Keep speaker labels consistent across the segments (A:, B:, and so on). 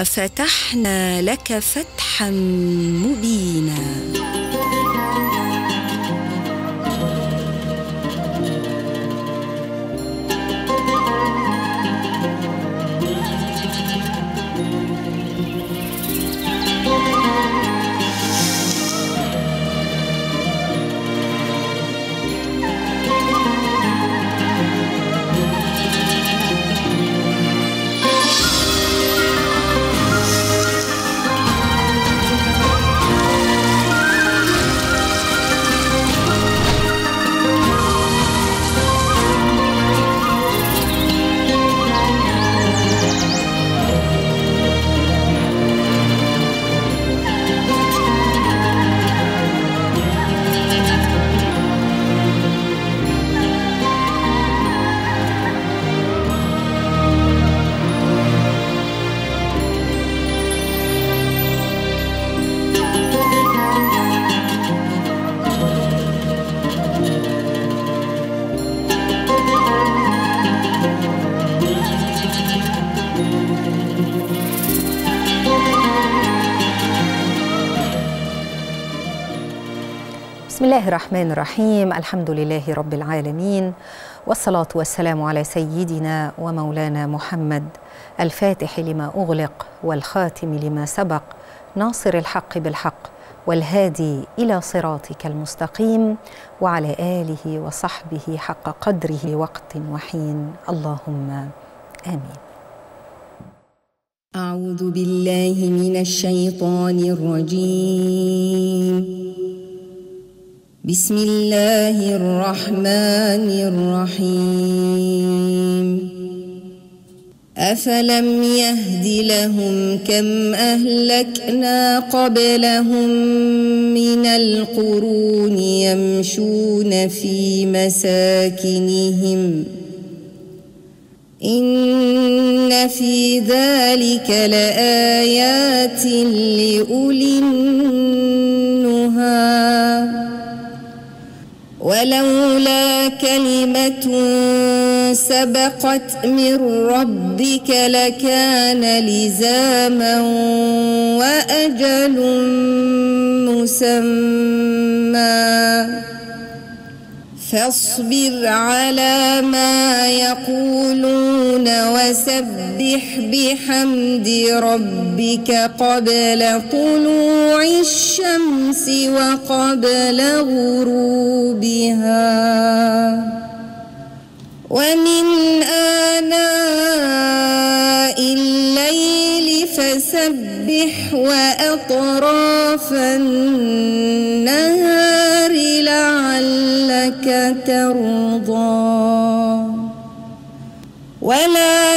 A: انا فتحنا لك فتحا مبينا
B: بسم الله الرحمن الرحيم الحمد لله رب العالمين والصلاة والسلام على سيدنا ومولانا محمد الفاتح لما أغلق والخاتم لما سبق ناصر الحق بالحق والهادي إلى صراطك المستقيم وعلى آله وصحبه حق قدره وقت وحين اللهم آمين
C: أعوذ بالله من الشيطان الرجيم بسم الله الرحمن الرحيم أفلم يهد لهم كم أهلكنا قبلهم من القرون يمشون في مساكنهم إن في ذلك لآيات لأولي النهى ولولا كلمة سبقت من ربك لكان لزاما وأجل مسمى فاصبر على ما يقولون وسبح بحمد ربك قبل طلوع الشمس وقبل غروبها ومن آناء الليل فسبح وأطراف النهار لعلك ترضى ولا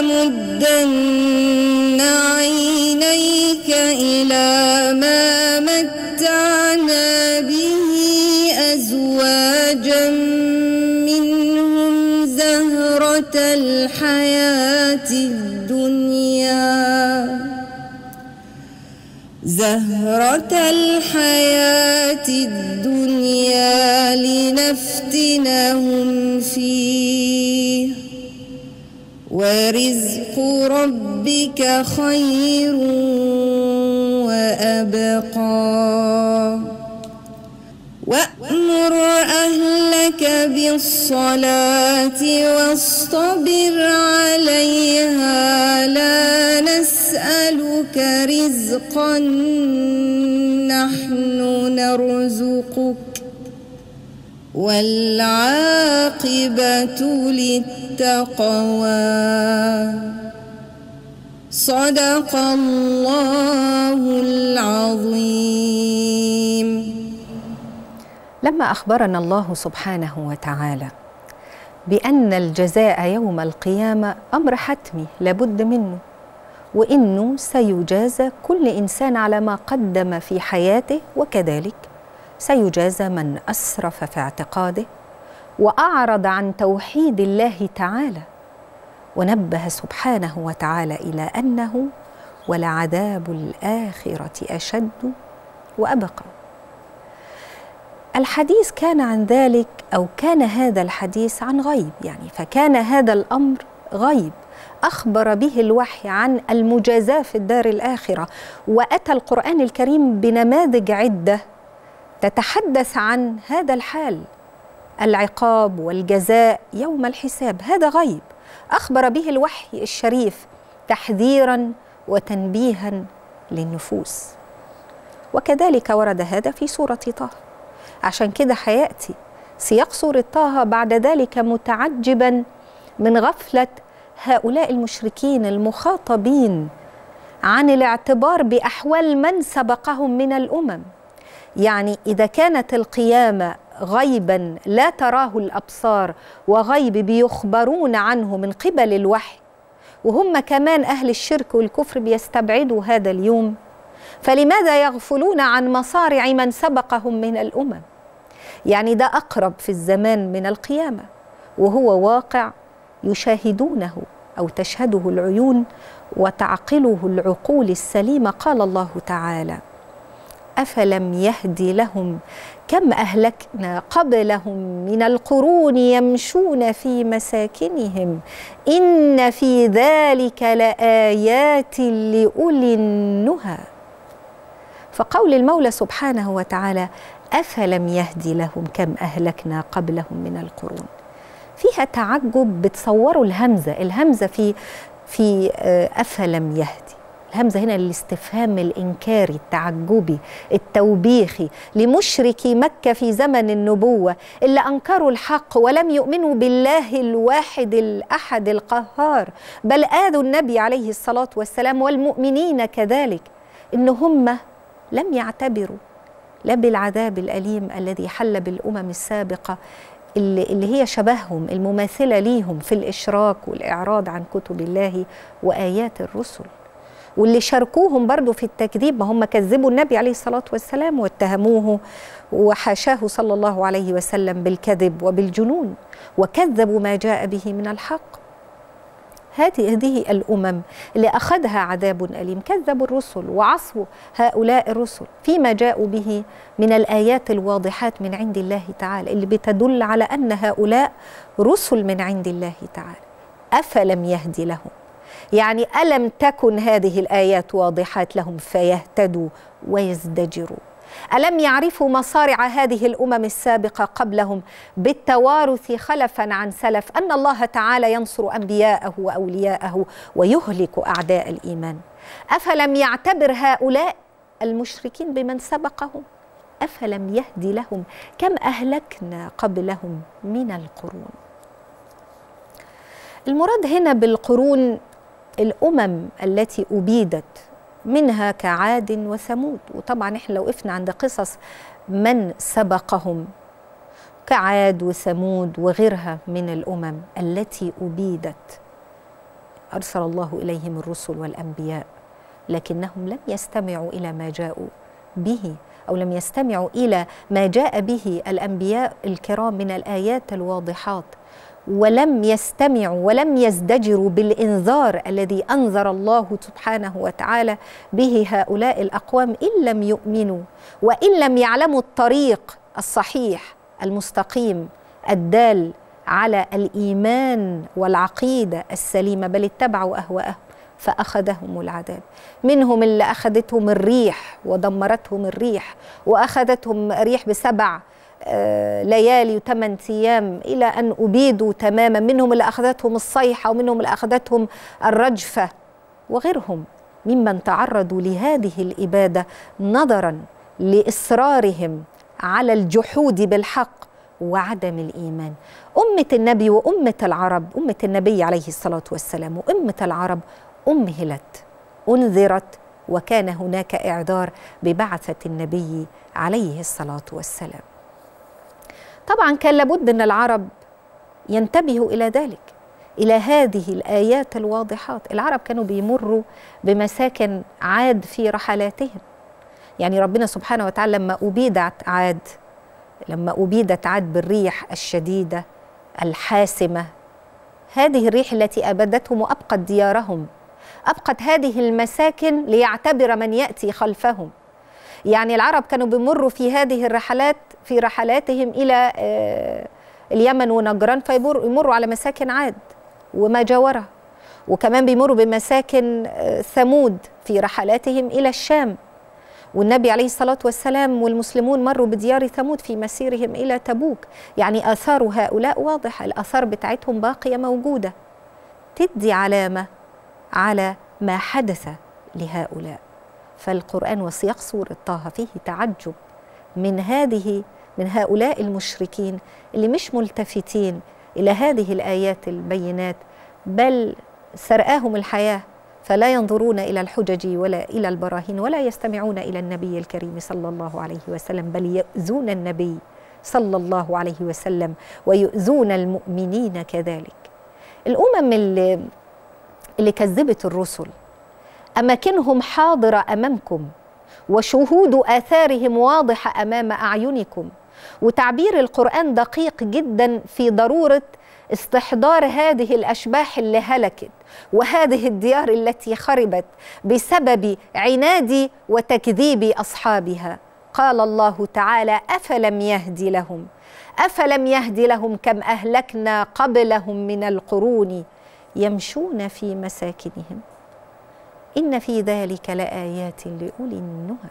C: تمدن عينيك إلى ما متعنا به أزواجا منهم زهرة الحياة الدنيا زهرة الحياة الدنيا لنفتنهم فيه ورزق ربك خير وأبقى وأمر أهلك بالصلاة واصطبر عليها لا نسألك رزقا نحن نرزقك والعاقبة للتقوى صدق الله العظيم
B: لما اخبرنا الله سبحانه وتعالى بان الجزاء يوم القيامه امر حتمي لابد منه وانه سيجازى كل انسان على ما قدم في حياته وكذلك سيجازى من اسرف في اعتقاده واعرض عن توحيد الله تعالى ونبه سبحانه وتعالى الى انه ولعذاب الاخره اشد وابقى الحديث كان عن ذلك او كان هذا الحديث عن غيب يعني فكان هذا الامر غيب اخبر به الوحي عن المجازاه في الدار الاخره واتى القران الكريم بنماذج عده تتحدث عن هذا الحال العقاب والجزاء يوم الحساب هذا غيب اخبر به الوحي الشريف تحذيرا وتنبيها للنفوس وكذلك ورد هذا في سوره طه عشان كده هياتي سياق سوره طه بعد ذلك متعجبا من غفله هؤلاء المشركين المخاطبين عن الاعتبار باحوال من سبقهم من الامم يعني اذا كانت القيامه غيبا لا تراه الابصار وغيب بيخبرون عنه من قبل الوحي وهم كمان اهل الشرك والكفر بيستبعدوا هذا اليوم فلماذا يغفلون عن مصارع من سبقهم من الامم يعني ده اقرب في الزمان من القيامه وهو واقع يشاهدونه او تشهده العيون وتعقله العقول السليمه قال الله تعالى افلم يهدي لهم كم اهلكنا قبلهم من القرون يمشون في مساكنهم ان في ذلك لايات لاولي النهى فقول المولى سبحانه وتعالى افلم يهدي لهم كم اهلكنا قبلهم من القرون فيها تعجب بتصوروا الهمزه الهمزه في في افلم يهدي الهمزه هنا الاستفهام الانكاري التعجبي التوبيخي لمشركي مكه في زمن النبوه اللي انكروا الحق ولم يؤمنوا بالله الواحد الاحد القهار بل اذوا النبي عليه الصلاه والسلام والمؤمنين كذلك ان هم لم يعتبروا لا بالعذاب الاليم الذي حل بالامم السابقه اللي, اللي هي شبههم المماثله ليهم في الاشراك والاعراض عن كتب الله وايات الرسل واللي شاركوهم برضو في التكذيب ما هم كذبوا النبي عليه الصلاة والسلام واتهموه وحاشاه صلى الله عليه وسلم بالكذب وبالجنون وكذبوا ما جاء به من الحق هذه هذه الأمم اللي أخذها عذاب أليم كذبوا الرسل وعصوا هؤلاء الرسل فيما جاءوا به من الآيات الواضحات من عند الله تعالى اللي بتدل على أن هؤلاء رسل من عند الله تعالى أفلم يهدي لهم يعني الم تكن هذه الايات واضحات لهم فيهتدوا ويزدجروا الم يعرفوا مصارع هذه الامم السابقه قبلهم بالتوارث خلفا عن سلف ان الله تعالى ينصر انبياءه واولياءه ويهلك اعداء الايمان افلم يعتبر هؤلاء المشركين بمن سبقهم افلم يهدي لهم كم اهلكنا قبلهم من القرون المراد هنا بالقرون الامم التي ابيدت منها كعاد وثمود وطبعا احنا لو وقفنا عند قصص من سبقهم كعاد وثمود وغيرها من الامم التي ابيدت ارسل الله اليهم الرسل والانبياء لكنهم لم يستمعوا الى ما جاءوا به او لم يستمعوا الى ما جاء به الانبياء الكرام من الايات الواضحات ولم يستمعوا ولم يزدجروا بالانذار الذي انذر الله سبحانه وتعالى به هؤلاء الاقوام ان لم يؤمنوا وان لم يعلموا الطريق الصحيح المستقيم الدال على الايمان والعقيده السليمه بل اتبعوا اهواءهم فاخذهم العذاب منهم اللي اخذتهم الريح ودمرتهم الريح واخذتهم ريح بسبع ليالي وثمان ايام الى ان ابيدوا تماما منهم اللي اخذتهم الصيحه ومنهم اللي اخذتهم الرجفه وغيرهم ممن تعرضوا لهذه الاباده نظرا لاصرارهم على الجحود بالحق وعدم الايمان امه النبي وامه العرب امه النبي عليه الصلاه والسلام وامه العرب امهلت انذرت وكان هناك اعذار ببعثه النبي عليه الصلاه والسلام طبعا كان لابد ان العرب ينتبهوا الى ذلك الى هذه الايات الواضحات العرب كانوا بيمروا بمساكن عاد في رحلاتهم يعني ربنا سبحانه وتعالى لما ابيدت عاد لما ابيدت عاد بالريح الشديده الحاسمه هذه الريح التي ابدتهم وابقت ديارهم ابقت هذه المساكن ليعتبر من ياتي خلفهم يعني العرب كانوا بيمروا في هذه الرحلات في رحلاتهم الى اليمن ونجران فيمروا على مساكن عاد وما جاورها وكمان بيمروا بمساكن آه، ثمود في رحلاتهم إلى الشام والنبي عليه الصلاة والسلام والمسلمون مروا بديار ثمود في مسيرهم إلى تبوك يعني آثار هؤلاء واضحة الآثار بتاعتهم باقية موجودة تدي علامة على ما حدث لهؤلاء فالقرآن وسياق سورة طه فيه تعجب من هذه من هؤلاء المشركين اللي مش ملتفتين إلى هذه الآيات البينات بل سرآهم الحياة فلا ينظرون إلى الحجج ولا إلى البراهين ولا يستمعون إلى النبي الكريم صلى الله عليه وسلم بل يؤذون النبي صلى الله عليه وسلم ويؤذون المؤمنين كذلك الأمم اللي, اللي كذبت الرسل أماكنهم حاضرة أمامكم وشهود آثارهم واضحة أمام أعينكم وتعبير القرآن دقيق جدا في ضرورة استحضار هذه الأشباح اللي هلكت وهذه الديار التي خربت بسبب عناد وتكذيب أصحابها قال الله تعالى أفلم يهدي لهم أفلم يهدي لهم كم أهلكنا قبلهم من القرون يمشون في مساكنهم إن في ذلك لآيات لأولي النهى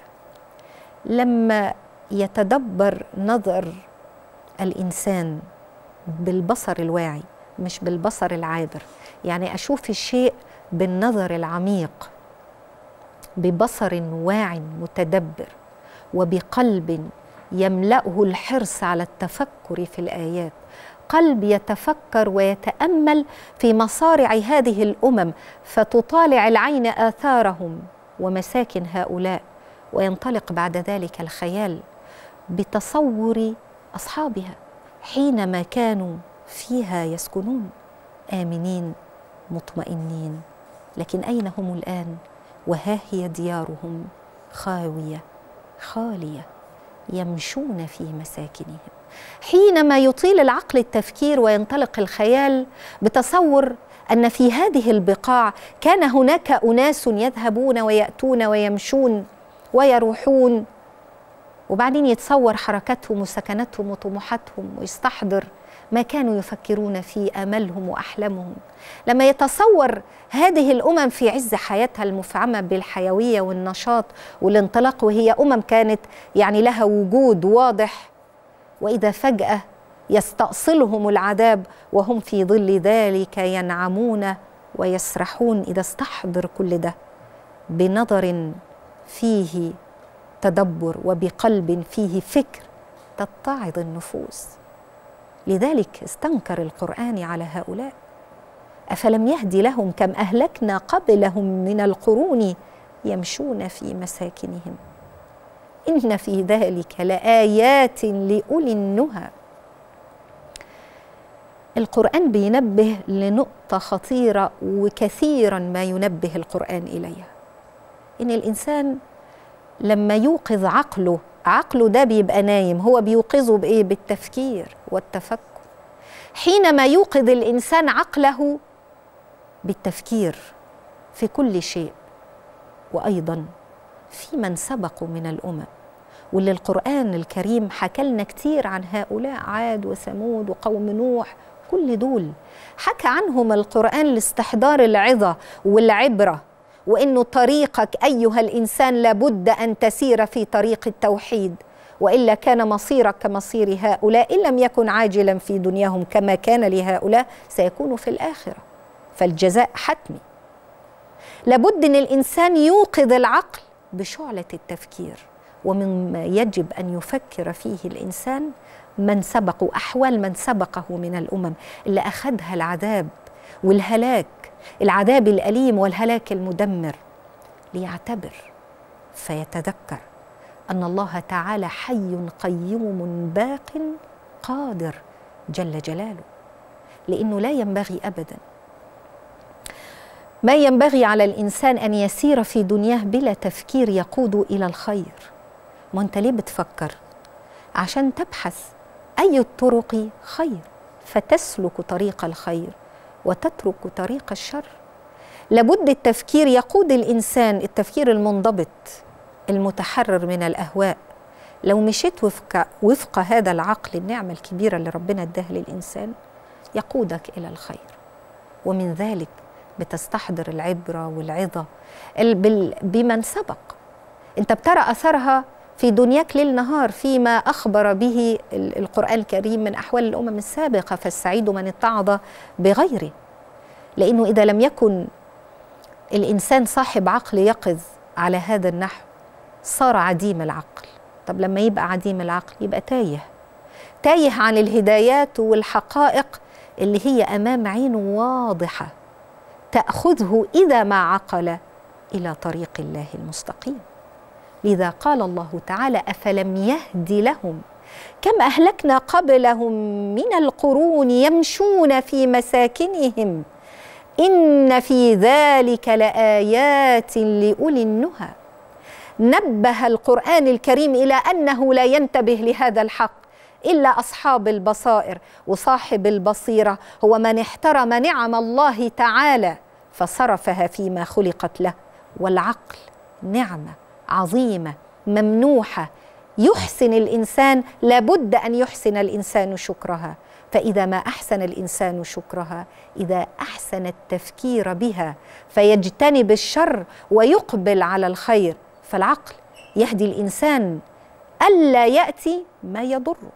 B: لما يتدبر نظر الإنسان بالبصر الواعي مش بالبصر العابر يعني أشوف الشيء بالنظر العميق ببصر واع متدبر وبقلب يملأه الحرص على التفكر في الآيات قلب يتفكر ويتامل في مصارع هذه الامم فتطالع العين اثارهم ومساكن هؤلاء وينطلق بعد ذلك الخيال بتصور اصحابها حينما كانوا فيها يسكنون امنين مطمئنين لكن اين هم الان وها هي ديارهم خاويه خاليه يمشون في مساكنهم حينما يطيل العقل التفكير وينطلق الخيال بتصور ان في هذه البقاع كان هناك اناس يذهبون وياتون ويمشون ويروحون وبعدين يتصور حركتهم وسكنتهم وطموحاتهم ويستحضر ما كانوا يفكرون في املهم واحلامهم لما يتصور هذه الامم في عز حياتها المفعمه بالحيويه والنشاط والانطلاق وهي امم كانت يعني لها وجود واضح واذا فجاه يستأصلهم العذاب وهم في ظل ذلك ينعمون ويسرحون اذا استحضر كل ده بنظر فيه تدبر وبقلب فيه فكر تتعظ النفوس لذلك استنكر القران على هؤلاء افلم يهدي لهم كم اهلكنا قبلهم من القرون يمشون في مساكنهم ان في ذلك لايات لاولي النهى القران بينبه لنقطه خطيره وكثيرا ما ينبه القران اليها ان الانسان لما يوقظ عقله عقله ده بيبقى نايم هو بيوقظه بايه بالتفكير والتفكر حينما يوقظ الانسان عقله بالتفكير في كل شيء وايضا في من سبقوا من الامم واللي القران الكريم حكى لنا كتير عن هؤلاء عاد وثمود وقوم نوح كل دول حكى عنهم القران لاستحضار العظه والعبره وانه طريقك ايها الانسان لابد ان تسير في طريق التوحيد والا كان مصيرك كمصير هؤلاء ان لم يكن عاجلا في دنياهم كما كان لهؤلاء سيكون في الاخره فالجزاء حتمي لابد ان الانسان يوقظ العقل بشعله التفكير ومما يجب ان يفكر فيه الانسان من سبقوا احوال من سبقه من الامم اللي اخذها العذاب والهلاك العذاب الاليم والهلاك المدمر ليعتبر فيتذكر ان الله تعالى حي قيوم باق قادر جل جلاله لانه لا ينبغي ابدا ما ينبغي على الانسان ان يسير في دنياه بلا تفكير يقود الى الخير ما انت ليه بتفكر عشان تبحث اي الطرق خير فتسلك طريق الخير وتترك طريق الشر لابد التفكير يقود الانسان التفكير المنضبط المتحرر من الاهواء لو مشيت وفق وفق هذا العقل النعمه الكبيره اللي ربنا اداها للانسان يقودك الى الخير ومن ذلك بتستحضر العبرة والعظة ال- بال- بمن سبق انت بترى أثرها في دنياك ليل نهار فيما أخبر به ال- القرآن الكريم من أحوال الأمم السابقة فالسعيد من اتعظ بغيره لأنه إذا لم يكن الإنسان صاحب عقل يقظ على هذا النحو صار عديم العقل طب لما يبقى عديم العقل يبقى تايه تايه عن الهدايات والحقائق اللي هي امام عينه واضحه تاخذه اذا ما عقل الى طريق الله المستقيم لذا قال الله تعالى افلم يهد لهم كم اهلكنا قبلهم من القرون يمشون في مساكنهم ان في ذلك لايات لاولي النهى نبه القران الكريم الى انه لا ينتبه لهذا الحق الا اصحاب البصائر وصاحب البصيره هو من احترم نعم الله تعالى فصرفها فيما خلقت له والعقل نعمه عظيمه ممنوحه يحسن الانسان لابد ان يحسن الانسان شكرها فاذا ما احسن الانسان شكرها اذا احسن التفكير بها فيجتنب الشر ويقبل على الخير فالعقل يهدي الانسان الا ياتي ما يضره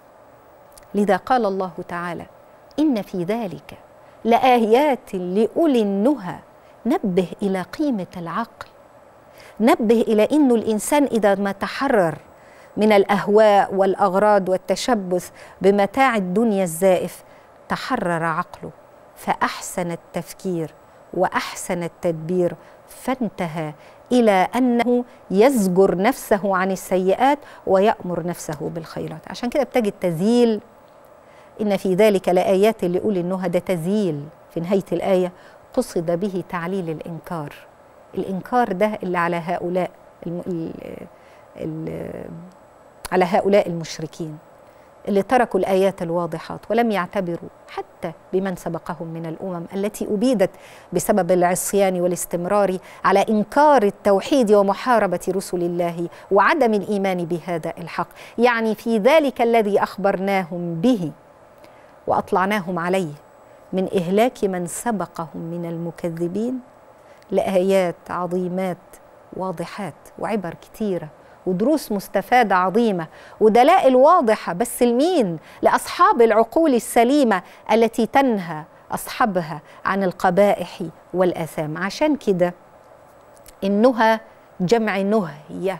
B: لذا قال الله تعالى ان في ذلك لايات لاولي النهى نبه الى قيمه العقل نبه الى انه الانسان اذا ما تحرر من الاهواء والاغراض والتشبث بمتاع الدنيا الزائف تحرر عقله فاحسن التفكير واحسن التدبير فانتهى الى انه يزجر نفسه عن السيئات ويامر نفسه بالخيرات عشان كده بتجد تذييل ان في ذلك لايات لاولي النهى ده تذييل في نهايه الايه قصد به تعليل الانكار الانكار ده اللي على هؤلاء الم... ال... ال... على هؤلاء المشركين اللي تركوا الايات الواضحات ولم يعتبروا حتى بمن سبقهم من الامم التي ابيدت بسبب العصيان والاستمرار على انكار التوحيد ومحاربه رسل الله وعدم الايمان بهذا الحق يعني في ذلك الذي اخبرناهم به واطلعناهم عليه من اهلاك من سبقهم من المكذبين لايات عظيمات واضحات وعبر كثيره ودروس مستفاده عظيمه ودلائل واضحه بس لمين لاصحاب العقول السليمه التي تنهى اصحابها عن القبائح والاثام عشان كده النهى جمع نهيه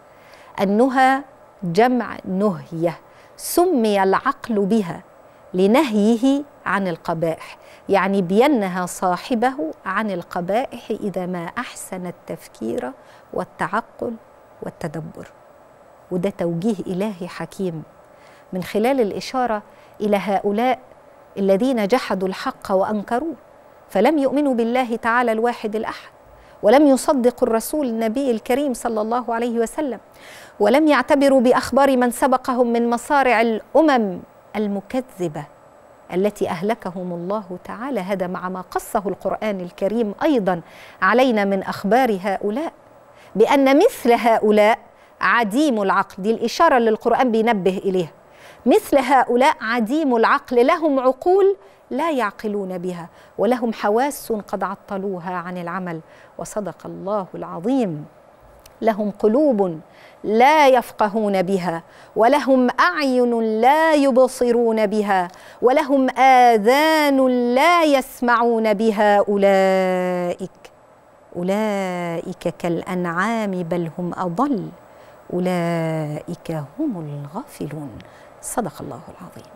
B: النهى جمع نهيه سمي العقل بها لنهيه عن القبائح يعني بينهى صاحبه عن القبائح اذا ما احسن التفكير والتعقل والتدبر وده توجيه الهي حكيم من خلال الاشاره الى هؤلاء الذين جحدوا الحق وانكروه فلم يؤمنوا بالله تعالى الواحد الاحد ولم يصدقوا الرسول النبي الكريم صلى الله عليه وسلم ولم يعتبروا باخبار من سبقهم من مصارع الامم المكذبه التي اهلكهم الله تعالى هذا مع ما قصه القران الكريم ايضا علينا من اخبار هؤلاء بان مثل هؤلاء عديم العقل دي الاشاره اللي القران بينبه اليها مثل هؤلاء عديم العقل لهم عقول لا يعقلون بها ولهم حواس قد عطلوها عن العمل وصدق الله العظيم لهم قلوب لا يفقهون بها ولهم اعين لا يبصرون بها ولهم اذان لا يسمعون بها اولئك اولئك كالانعام بل هم اضل اولئك هم الغافلون صدق الله العظيم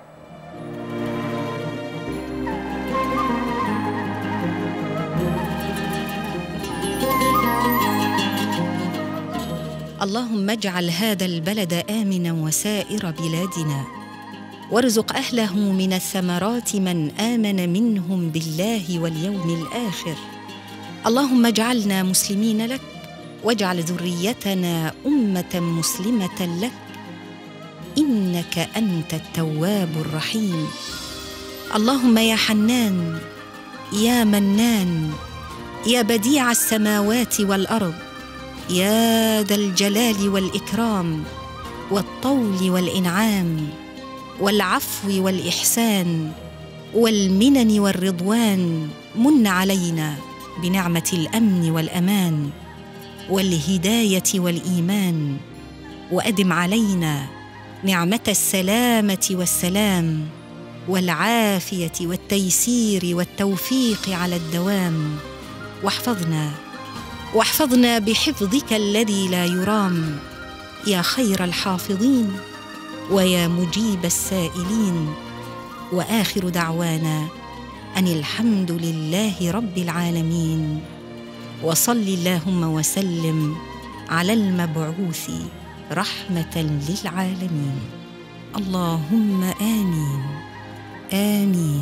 A: اللهم اجعل هذا البلد امنا وسائر بلادنا وارزق اهله من الثمرات من امن منهم بالله واليوم الاخر اللهم اجعلنا مسلمين لك واجعل ذريتنا امه مسلمه لك انك انت التواب الرحيم اللهم يا حنان يا منان يا بديع السماوات والارض يا ذا الجلال والاكرام والطول والانعام والعفو والاحسان والمنن والرضوان من علينا بنعمه الامن والامان والهدايه والايمان وادم علينا نعمه السلامه والسلام والعافيه والتيسير والتوفيق على الدوام واحفظنا واحفظنا بحفظك الذي لا يرام يا خير الحافظين ويا مجيب السائلين واخر دعوانا ان الحمد لله رب العالمين وصل اللهم وسلم على المبعوث رحمه للعالمين اللهم امين امين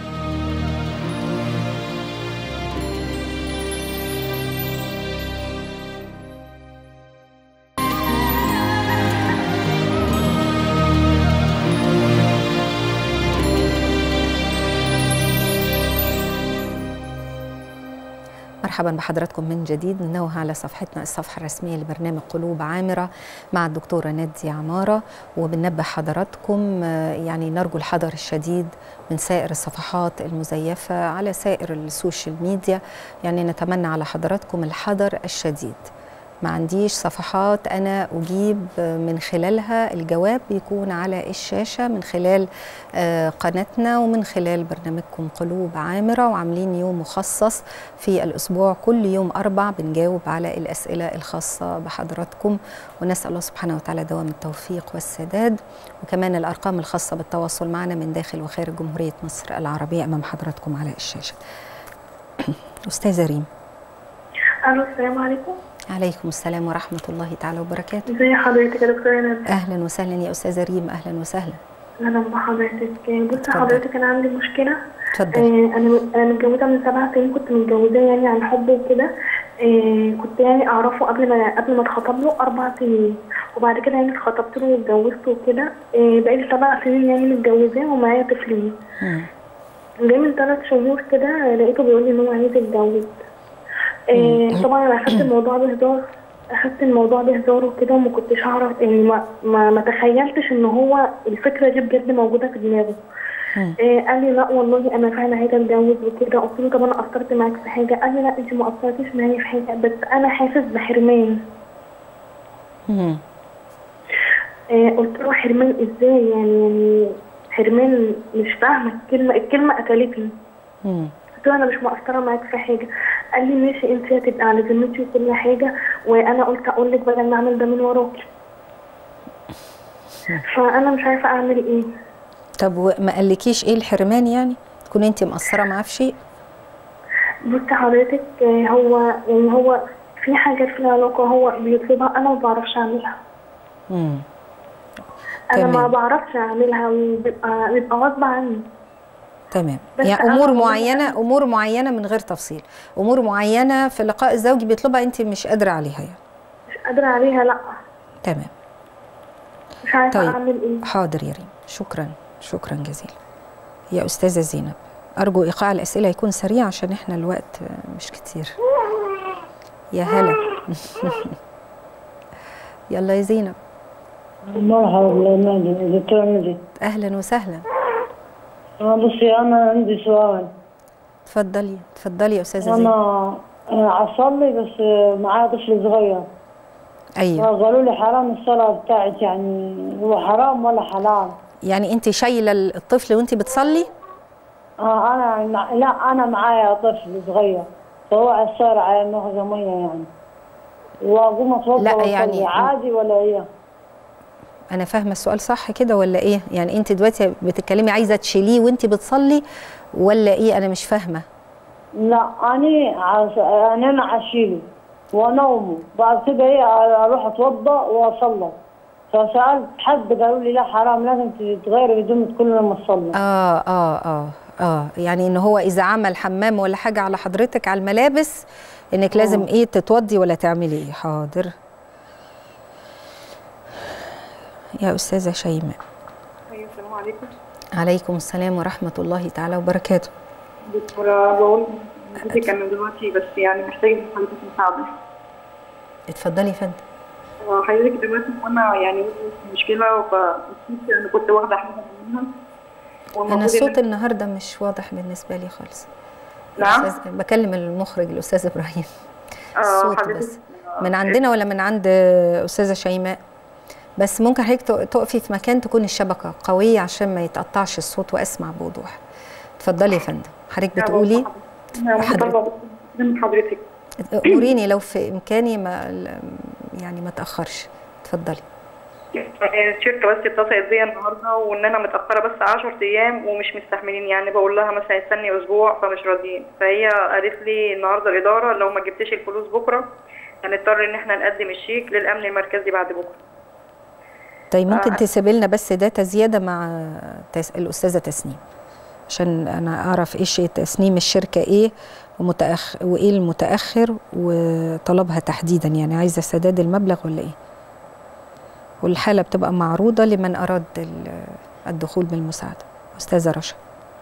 B: مرحبا بحضراتكم من جديد ننوه على صفحتنا الصفحة الرسمية لبرنامج قلوب عامرة مع الدكتورة نادي عمارة وبننبه حضراتكم آه، يعني نرجو الحذر الشديد من سائر الصفحات المزيفة على سائر السوشيال ميديا يعني نتمنى على حضراتكم الحذر الشديد ما عنديش صفحات أنا أجيب من خلالها الجواب بيكون على الشاشة من خلال آه، قناتنا ومن خلال برنامجكم قلوب عامرة وعاملين يوم مخصص في الأسبوع كل يوم أربع بنجاوب على الأسئلة الخاصة بحضراتكم ونسأل الله سبحانه وتعالى دوام التوفيق والسداد وكمان الأرقام الخاصة بالتواصل معنا من داخل وخارج جمهورية مصر العربية أمام حضراتكم على الشاشة أستاذة ريم
D: الو السلام عليكم
B: عليكم السلام ورحمة الله تعالى وبركاته
D: ازي حضرتك يا دكتوره ندى
B: أهلا وسهلا يا أستاذة ريم أهلا وسهلا
D: اهلا بحضرتك بصي
B: اتفضل.
D: حضرتك انا عندي مشكله
B: اتفضل
D: آه انا انا متجوزه من سبع سنين كنت متجوزاه يعني عن حب وكده آه كنت يعني اعرفه قبل ما قبل ما اتخطب له اربع سنين وبعد كده يعني اتخطبت له واتجوزت وكده آه بقالي سبع سنين يعني متجوزاه ومعايا طفلين
B: مم.
D: جاي من ثلاث شهور كده لقيته بيقول لي ان هو عايز يتجوز آه طبعا انا اخدت الموضوع بهزار اخدت الموضوع بهزار وكده وما كنتش اعرف يعني ما ما, ما تخيلتش ان هو الفكره دي بجد موجوده في دماغه
B: مم.
D: آه قال لي لا والله انا فعلا عايزه اتجوز وكده قلت له طب انا قصرت معاك في حاجه قال لي لا انت ما قصرتيش معايا في حاجه بس انا حاسس بحرمان
B: مم.
D: آه قلت له حرمان ازاي يعني يعني حرمان مش فاهمه الكلمه الكلمه قتلتني
B: مم.
D: قلت له انا مش مقصره معاك في حاجه قال لي ماشي انت هتبقى على ذمتي وكل حاجه وانا قلت اقول لك بدل ما اعمل ده من وراكي فانا مش عارفه اعمل ايه
B: طب وما قالكيش ايه الحرمان يعني تكون انت مقصره معاه في شيء
D: بصي حضرتك آه، هو يعني هو في حاجات في العلاقه هو بيطلبها انا ما بعرفش اعملها
B: مم.
D: انا ما
B: تمام.
D: بعرفش اعملها وبيبقى بيبقى غصب عني
B: تمام
D: بس
B: يعني
D: أنا
B: امور
D: والله
B: معينه امور معينه من غير تفصيل امور معينه في اللقاء الزوجي بيطلبها انت مش قادره عليها يعني
D: مش قادره عليها لا
B: تمام
D: مش عارفه
B: طيب.
D: اعمل ايه
B: حاضر يا ريم شكرا شكرا جزيلا يا استاذه زينب ارجو ايقاع الاسئله يكون سريع عشان احنا الوقت مش كتير يا هلا يلا يا زينب
E: مرحبا بالنادي دكتور نادي
B: اهلا وسهلا
E: آه، بصي انا عندي سؤال
B: اتفضلي اتفضلي يا استاذه زينب
E: انا انا عصلي بس آه، معايا طفل صغير
B: ايوه
E: قالوا لي حرام الصلاه بتاعت يعني هو حرام ولا حلال
B: يعني انت شايله الطفل وانت بتصلي
E: آه انا مع... لا انا معايا طفل صغير فهو على الشارع ناخذ ميه يعني واقوم اتوضا
B: لا،
E: وأصلي.
B: يعني-
E: عادي ولا ايه؟
B: انا فاهمه السؤال صح كده ولا ايه يعني انت دلوقتي بتتكلمي عايزه تشيليه وانت بتصلي ولا ايه انا مش فاهمه
E: لا انا عس... انا عشيله وانومه بعد كده ايه اروح اتوضا واصلي فسالت حد قالوا لي لا حرام لازم تغير هدومك كل لما تصلي
B: اه اه اه اه يعني ان هو اذا عمل حمام ولا حاجه على حضرتك على الملابس انك لازم ايه تتوضي ولا تعملي ايه حاضر يا استاذه شيماء
F: أيوة السلام عليكم
B: عليكم السلام ورحمه الله تعالى وبركاته
F: دكتورة بقول حضرتك أنا دلوقتي بس يعني محتاجة من حضرتك مساعدة
B: اتفضلي يا فندم
F: هو حضرتك دلوقتي وأنا يعني في مشكلة فنسيت أنا كنت واخدة حاجة منها
B: انا
F: والمفروض
B: الصوت
F: إن-
B: النهارده مش واضح بالنسبه لي خالص
F: نعم
B: أستاذ- بكلم المخرج الاستاذ ابراهيم
F: اه
B: الصوت
F: حضرتك
B: بس من عندنا ولا من عند استاذه شيماء بس ممكن حضرتك تق- تقفي في مكان تكون الشبكه قويه عشان ما يتقطعش الصوت واسمع بوضوح اتفضلي يا فندم حضرتك بتقولي
F: أنا مطالبة من حضرتك
B: قوليني لو في امكاني ما يعني ما تاخرش اتفضلي
F: الشركة بس اتصلت بيا النهاردة وإن أنا متأخرة بس 10 أيام ومش مستحملين يعني بقول لها مثلا استني أسبوع فمش راضيين فهي قالت لي النهاردة الإدارة لو ما جبتش الفلوس بكرة هنضطر إن إحنا نقدم الشيك للأمن المركزي بعد بكرة
B: طيب ممكن
F: آه.
B: تسيبي لنا بس داتا زياده مع تس... الاستاذه تسنيم عشان انا اعرف ايش تسنيم الشركه ايه ومتأخ... وايه المتاخر وطلبها تحديدا يعني عايزه سداد المبلغ ولا ايه والحاله بتبقى معروضه لمن اراد ال- الدخول بالمساعده استاذه رشا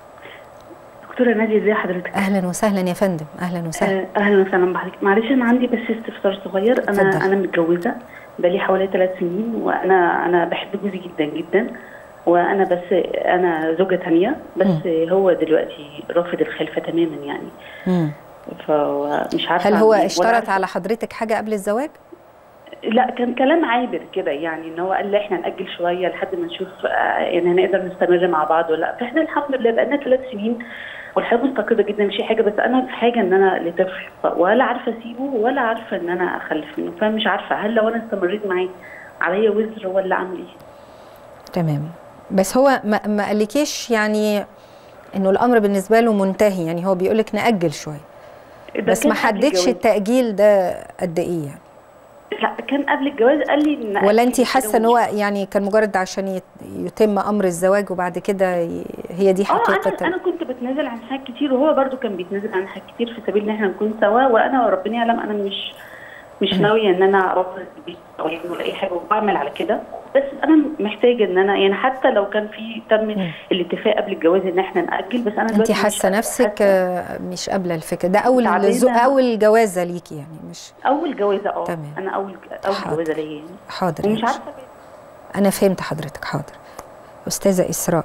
G: دكتورة نادية ازي حضرتك؟
B: اهلا وسهلا يا فندم اهلا وسهلا
G: آه، اهلا وسهلا بحضرتك معلش انا عندي بس استفسار صغير انا
B: اتفضل.
G: انا متجوزه بقالي حوالي ثلاث سنين وانا انا بحب جوزي جدا جدا وانا بس انا زوجه تانية بس هو دلوقتي رافض الخلفه تماما يعني
B: مم.
G: فمش عارفه
B: هل هو
G: أعمل إيه.
B: اشترط
G: ولا
B: على حضرتك حاجه قبل الزواج
G: لا كان كلام عابر كده يعني ان هو قال لي احنا ناجل شويه لحد ما نشوف آه، يعني هنقدر نستمر مع بعض ولا لا فاحنا الحمد لله بقالنا ثلاث سنين والحياه مستقره جدا مش حاجه بس انا في حاجه ان انا لطفل ف- ولا عارفه اسيبه ولا عارفه ان انا اخلف منه فمش عارفه هل لو انا استمريت معاه عليا وزر ولا اعمل ايه؟
B: تمام بس هو ما, ما قالكيش يعني انه الامر بالنسبه له منتهي يعني هو بيقولك ناجل شويه
G: ده
B: بس
G: كان
B: ما
G: قبل
B: حددش
G: الجواز.
B: التاجيل ده قد ايه يعني
G: لا كان قبل الجواز قال لي ان
B: ولا انت
G: أكل
B: حاسه
G: كده
B: ان هو
G: ومش-
B: يعني كان مجرد عشان يت- يتم امر الزواج وبعد كده ي- هي دي
G: اه انا
B: حقيقه
G: انا كنت بتنازل عن حاجات كتير وهو برضو كان بيتنازل عن حاجات كتير في سبيل ان احنا نكون سوا وانا وربنا يعلم انا مش مش ناويه ان انا اروح البيت أو ولا اي حاجه وبعمل على كده بس انا محتاجه ان انا يعني حتى لو كان في تم الاتفاق قبل الجواز ان احنا ناجل بس انا
B: انت
G: دلوقتي مش
B: حاسه نفسك
G: حاسة-
B: آه، مش قابله الفكره ده اول
G: تعبانة.
B: زو اول جوازه ليكي يعني مش
G: اول جوازه اه
B: تمام.
G: انا اول اول
B: حاضر.
G: جوازه ليا يعني
B: حاضر يا
G: ومش
B: باشا.
G: عارفه
B: انا فهمت حضرتك حاضر استاذه اسراء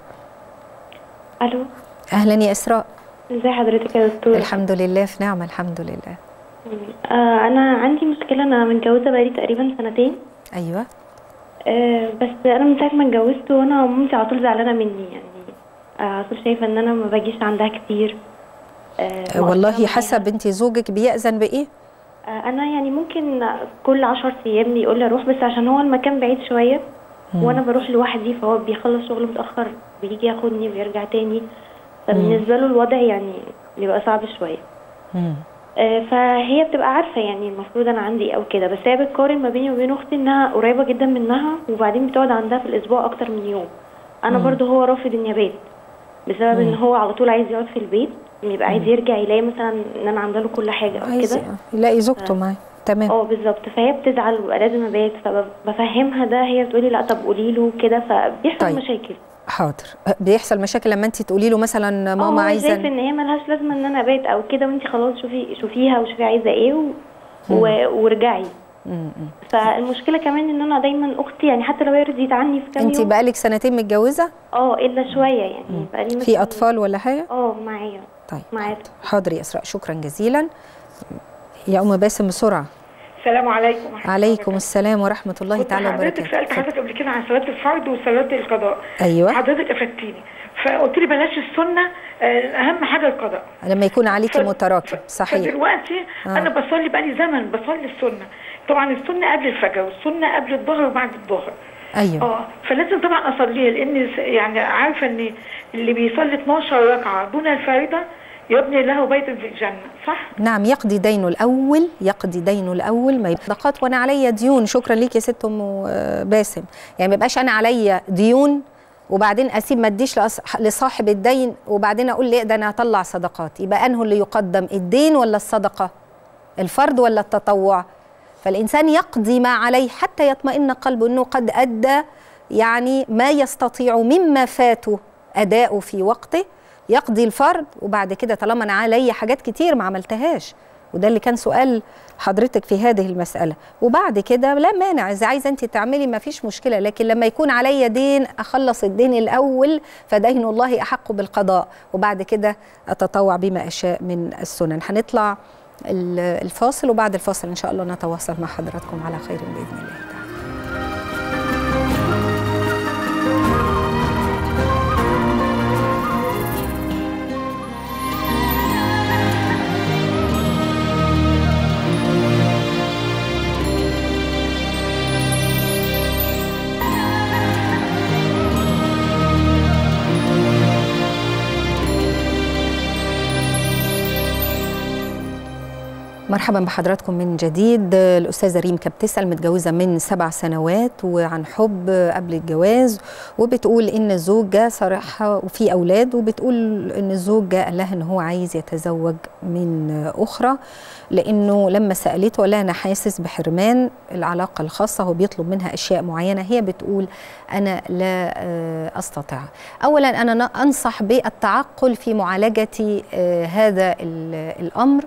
H: الو
B: اهلا يا اسراء
H: ازي حضرتك يا دكتور
B: الحمد لله في نعمه الحمد لله
H: آه انا عندي مشكله انا متجوزه بقالي تقريبا سنتين
B: ايوه
H: آه بس انا من ساعه ما اتجوزت وانا مامتي على طول زعلانه مني يعني آه على طول شايفه ان انا ما باجيش عندها كتير آه
B: آه، والله
H: مقصرة
B: حسب
H: معاها.
B: انت زوجك بيأذن بايه
H: آه انا يعني ممكن كل عشر ايام يقول لي اروح بس عشان هو المكان بعيد شويه وانا بروح لوحدي فهو بيخلص شغل متاخر بيجي ياخدني ويرجع تاني فبالنسبه له الوضع يعني بيبقى صعب شويه
B: مم.
H: آه، فهي بتبقى عارفه يعني المفروض انا عندي ايه او كده بس هي بتقارن ما بيني وبين اختي انها قريبه جدا منها وبعدين بتقعد عندها في الاسبوع اكتر من يوم انا برضو هو رافض اني ابات بسبب ان هو على طول عايز يقعد في البيت يبقى عايز يرجع يلاقي مثلا ان انا عامله له كل حاجه او
B: عايز
H: كده
B: يلاقي زوجته معاه تمام
H: اه بالظبط فهي بتزعل ويبقى لازم ابات فبفهمها ده هي بتقولي لا طب قولي له كده فبيحصل
B: طيب.
H: مشاكل
B: حاضر بيحصل مشاكل لما انت تقولي له مثلا
H: اه
B: ماما
H: هو
B: عايزه
H: شايف ان هي ملهاش لازمه ان انا ابات او كده وانت خلاص شوفي شوفيها وشوفي عايزه ايه و... و... وارجعي
B: مم، مم.
H: فالمشكله كمان ان انا دايما اختي يعني حتى لو هي رضيت عني في كام
B: انت
H: يوم
B: بقالك سنتين متجوزه
H: اه الا شويه يعني بقالي
B: في
H: مثلا-
B: اطفال ولا حاجه
H: اه معايا
B: طيب
H: معايا
B: حاضر يا اسراء شكرا جزيلا يا ام باسم بسرعه
I: السلام عليكم ورحمة الله
B: عليكم
I: وبركاته.
B: السلام ورحمه الله
I: كنت
B: تعالى
I: حضرتك
B: وبركاته
I: سألت حضرتك قبل كده عن صلاة الفرض وصلاة القضاء
B: ايوه
I: حضرتك افدتيني فقلت لي بلاش السنة آه، أهم حاجة القضاء
B: لما يكون عليكي
I: ف-
B: متراكم
I: ف-
B: صحيح
I: فدلوقتي
B: آه.
I: أنا بصلي بقالي زمن بصلي السنة طبعا السنة قبل الفجر والسنة قبل الظهر وبعد الظهر
B: ايوه
I: اه فلازم طبعا اصليها لان س- يعني عارفه ان اللي بيصلي 12 ركعه دون الفريضه يبني له بيتا في الجنه صح؟
B: نعم يقضي دينه الاول يقضي دينه الاول ما يبقى صدقات وانا عليا ديون شكرا ليك يا ست ام آه، باسم يعني ما يبقاش انا عليا ديون وبعدين اسيب ما اديش لأص- لصاحب الدين وبعدين اقول ليه ده انا هطلع صدقات يبقى انه اللي يقدم الدين ولا الصدقه الفرض ولا التطوع فالانسان يقضي ما عليه حتى يطمئن قلبه انه قد ادى يعني ما يستطيع مما فاته اداؤه في وقته يقضي الفرض وبعد كده طالما انا عليا حاجات كتير ما عملتهاش وده اللي كان سؤال حضرتك في هذه المسألة وبعد كده لا مانع إذا عايزة أنت تعملي ما فيش مشكلة لكن لما يكون عليا دين أخلص الدين الأول فدين الله أحق بالقضاء وبعد كده أتطوع بما أشاء من السنن هنطلع ال- الفاصل وبعد الفاصل إن شاء الله نتواصل مع حضراتكم على خير بإذن الله تعالى مرحبا بحضراتكم من جديد الأستاذة ريم بتسأل متجوزة من سبع سنوات وعن حب قبل الجواز وبتقول إن الزوج جه صراحة وفي أولاد وبتقول إن الزوج جه قال لها إن هو عايز يتزوج من أخرى لأنه لما سألته قال لها أنا حاسس بحرمان العلاقة الخاصة هو بيطلب منها أشياء معينة هي بتقول أنا لا آه، أستطيع أولا أنا ن- أنصح بالتعقل في معالجة آه، هذا ال- الأمر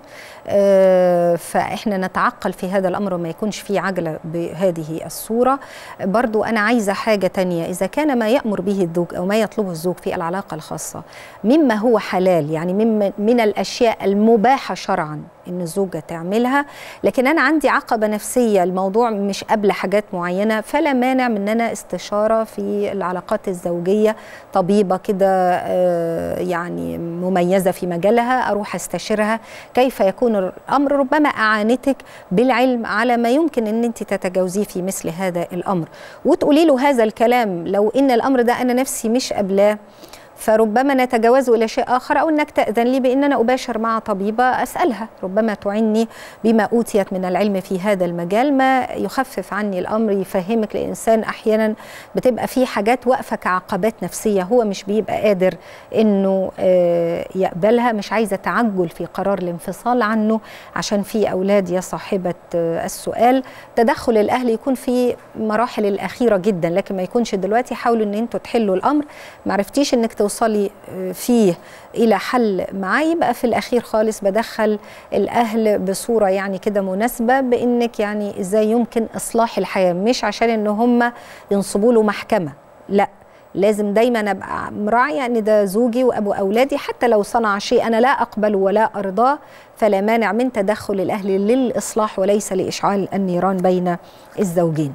B: آه، فإحنا نتعقل في هذا الأمر وما يكونش فيه عجلة بهذه الصورة برضو أنا عايزة حاجة تانية إذا كان ما يأمر به الزوج أو ما يطلبه الزوج في العلاقة الخاصة مما هو حلال يعني مما من الأشياء المباحة شرعا ان الزوجه تعملها لكن انا عندي عقبه نفسيه الموضوع مش قبل حاجات معينه فلا مانع من ان انا استشاره في العلاقات الزوجيه طبيبه كده آه، يعني مميزه في مجالها اروح استشيرها كيف يكون الامر ربما اعانتك بالعلم على ما يمكن ان انت تتجاوزيه في مثل هذا الامر وتقولي له هذا الكلام لو ان الامر ده انا نفسي مش قبلاه فربما نتجاوز الى شيء اخر او انك تاذن لي بان انا اباشر مع طبيبه اسالها ربما تعني بما اوتيت من العلم في هذا المجال ما يخفف عني الامر يفهمك الانسان احيانا بتبقى في حاجات واقفه كعقبات نفسيه هو مش بيبقى قادر انه آه، يقبلها مش عايزه تعجل في قرار الانفصال عنه عشان في اولاد يا صاحبه آه، السؤال تدخل الاهل يكون في مراحل الاخيره جدا لكن ما يكونش دلوقتي حاولوا ان انتوا تحلوا الامر ما عرفتيش انك توصلي آه، فيه الى حل معاه يبقى في الاخير خالص بدخل الاهل بصوره يعني كده مناسبه بانك يعني ازاي يمكن اصلاح الحياه مش عشان ان هم ينصبوا له محكمه لا لازم دايما ابقى مراعيه ان ده زوجي وابو اولادي حتى لو صنع شيء انا لا اقبل ولا ارضاه فلا مانع من تدخل الاهل للاصلاح وليس لاشعال النيران بين الزوجين.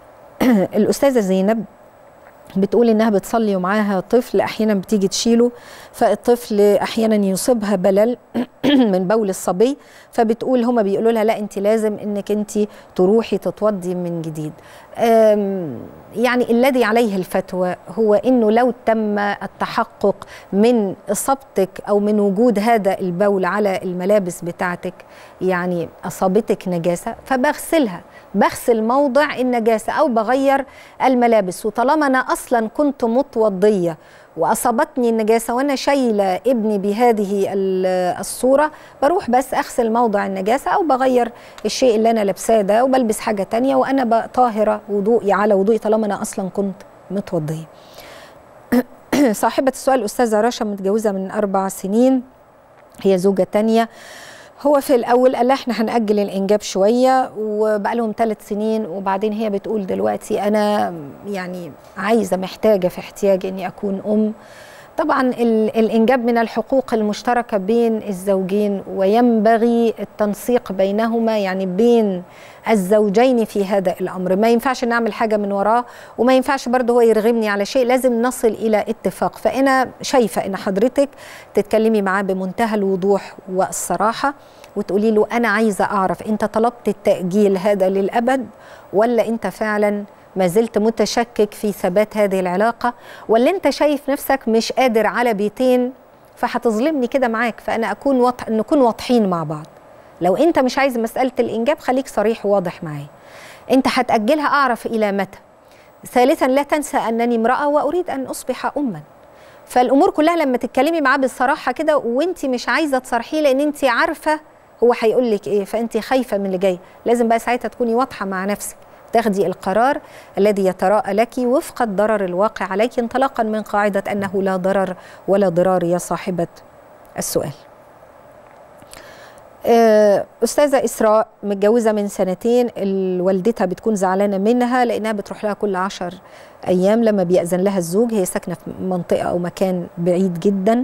B: الاستاذه زينب بتقول انها بتصلي ومعاها طفل احيانا بتيجي تشيله فالطفل احيانا يصيبها بلل من بول الصبي فبتقول هما بيقولوا لها لا انت لازم انك انت تروحي تتوضي من جديد أم، يعني الذي عليه الفتوى هو انه لو تم التحقق من اصابتك او من وجود هذا البول على الملابس بتاعتك يعني اصابتك نجاسه فبغسلها بغسل موضع النجاسه او بغير الملابس وطالما انا اصلا كنت متوضيه واصابتني النجاسه وانا شايله ابني بهذه ال- الصوره بروح بس اغسل موضع النجاسه او بغير الشيء اللي انا لابساه ده وبلبس حاجه تانية وانا بقى طاهره وضوئي على وضوئي طالما انا اصلا كنت متوضيه صاحبه السؤال الاستاذه رشا متجوزه من اربع سنين هي زوجه تانية هو في الاول قال لها احنا هنأجل الانجاب شويه وبقى لهم ثلاث سنين وبعدين هي بتقول دلوقتي انا يعني عايزه محتاجه في احتياج اني اكون ام طبعا ال- الانجاب من الحقوق المشتركه بين الزوجين وينبغي التنسيق بينهما يعني بين الزوجين في هذا الامر ما ينفعش نعمل حاجه من وراه وما ينفعش برضه هو يرغمني على شيء لازم نصل الى اتفاق فانا شايفه ان حضرتك تتكلمي معاه بمنتهى الوضوح والصراحه وتقولي له انا عايزه اعرف انت طلبت التاجيل هذا للابد ولا انت فعلا ما زلت متشكك في ثبات هذه العلاقه ولا انت شايف نفسك مش قادر على بيتين فهتظلمني كده معاك فانا اكون وضح نكون واضحين مع بعض لو انت مش عايز مساله الانجاب خليك صريح وواضح معايا انت هتاجلها اعرف الى متى ثالثا لا تنسى انني امراه واريد ان اصبح اما فالامور كلها لما تتكلمي معاه بالصراحه كده وانت مش عايزه تصرحيه لان انت عارفه هو هيقول لك ايه فانت خايفه من اللي جاي لازم بقى ساعتها تكوني واضحه مع نفسك تاخدي القرار الذي يتراءى لك وفق الضرر الواقع عليك انطلاقا من قاعده انه لا ضرر ولا ضرار يا صاحبه السؤال آه، أستاذة إسراء متجوزة من سنتين ال- والدتها بتكون زعلانة منها لأنها بتروح لها كل عشر أيام لما بيأذن لها الزوج هي ساكنة في منطقة أو مكان بعيد جدا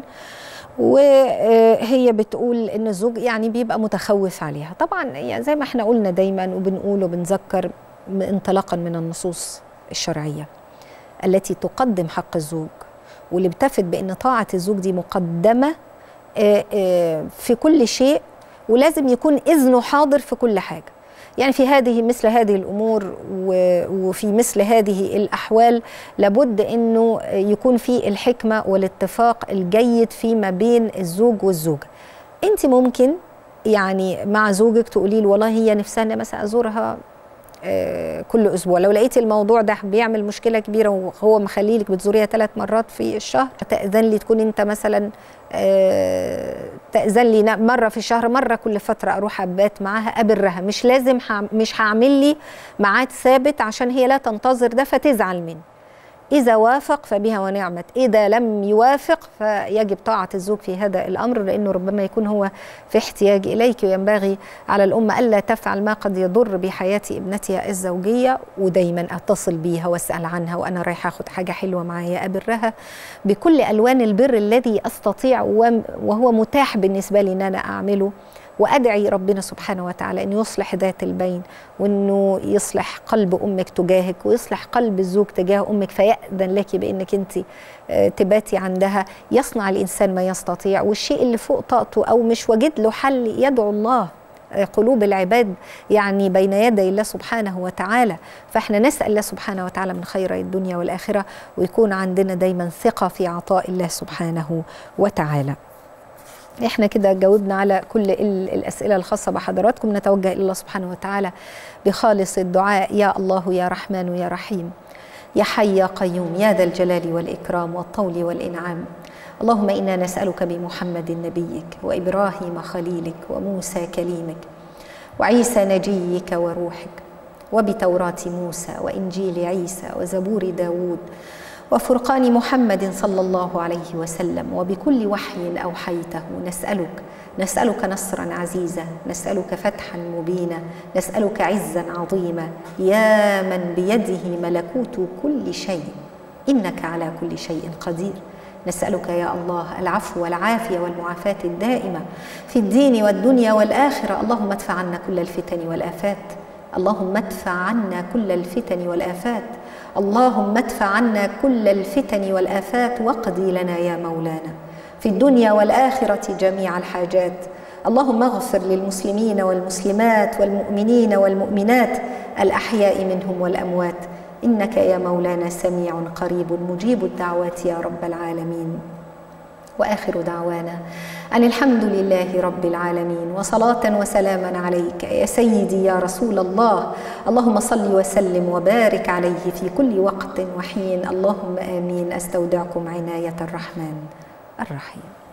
B: وهي بتقول ان الزوج يعني بيبقى متخوف عليها طبعا يعني زي ما احنا قلنا دايما وبنقول وبنذكر م- انطلاقا من النصوص الشرعيه التي تقدم حق الزوج واللي بتفد بان طاعه الزوج دي مقدمه آه، آه، في كل شيء ولازم يكون اذنه حاضر في كل حاجه يعني في هذه مثل هذه الامور و- وفي مثل هذه الاحوال لابد انه يكون في الحكمه والاتفاق الجيد فيما بين الزوج والزوجه انت ممكن يعني مع زوجك تقولي له والله هي نفسها إن مثلا ازورها آه، كل اسبوع لو لقيتي الموضوع ده بيعمل مشكله كبيره وهو مخلي لك بتزوريها ثلاث مرات في الشهر تاذن لي تكون انت مثلا آه، تاذن لي ن- مره في الشهر مره كل فتره اروح ابات معاها ابرها مش لازم هعم- مش هعمل لي ميعاد ثابت عشان هي لا تنتظر ده فتزعل مني إذا وافق فبها ونعمت إذا لم يوافق فيجب طاعة الزوج في هذا الأمر لأنه ربما يكون هو في احتياج إليك وينبغي على الأمة ألا تفعل ما قد يضر بحياة ابنتها الزوجية ودايما أتصل بيها وأسأل عنها وأنا رايحة أخد حاجة حلوة معايا أبرها بكل ألوان البر الذي أستطيع وم- وهو متاح بالنسبة لي أن أنا أعمله وادعي ربنا سبحانه وتعالى ان يصلح ذات البين وانه يصلح قلب امك تجاهك ويصلح قلب الزوج تجاه امك فيأذن لك بانك انت آه، تباتي عندها يصنع الانسان ما يستطيع والشيء اللي فوق طاقته او مش واجد له حل يدعو الله آه، قلوب العباد يعني بين يدي الله سبحانه وتعالى فاحنا نسال الله سبحانه وتعالى من خير الدنيا والاخره ويكون عندنا دايما ثقه في عطاء الله سبحانه وتعالى احنا كده جاوبنا على كل ال- الاسئله الخاصه بحضراتكم نتوجه الى الله سبحانه وتعالى بخالص الدعاء يا الله يا رحمن يا رحيم يا حي يا قيوم يا ذا الجلال والاكرام والطول والانعام اللهم انا نسالك بمحمد نبيك وابراهيم خليلك وموسى كليمك وعيسى نجيك وروحك وبتوراه موسى وانجيل عيسى وزبور داود وفرقان محمد صلى الله عليه وسلم وبكل وحي اوحيته نسالك نسالك نصرا عزيزا نسالك فتحا مبينا نسالك عزا عظيما يا من بيده ملكوت كل شيء انك على كل شيء قدير نسألك يا الله العفو والعافية والمعافاة الدائمة في الدين والدنيا والآخرة اللهم ادفع عنا كل الفتن والآفات اللهم ادفع عنا كل الفتن والآفات اللهم ادفع عنا كل الفتن والآفات واقضي لنا يا مولانا في الدنيا والآخرة جميع الحاجات اللهم اغفر للمسلمين والمسلمات والمؤمنين والمؤمنات الأحياء منهم والأموات إنك يا مولانا سميع قريب مجيب الدعوات يا رب العالمين واخر دعوانا ان الحمد لله رب العالمين وصلاه وسلاما عليك يا سيدي يا رسول الله اللهم صل وسلم وبارك عليه في كل وقت وحين اللهم امين استودعكم عنايه الرحمن الرحيم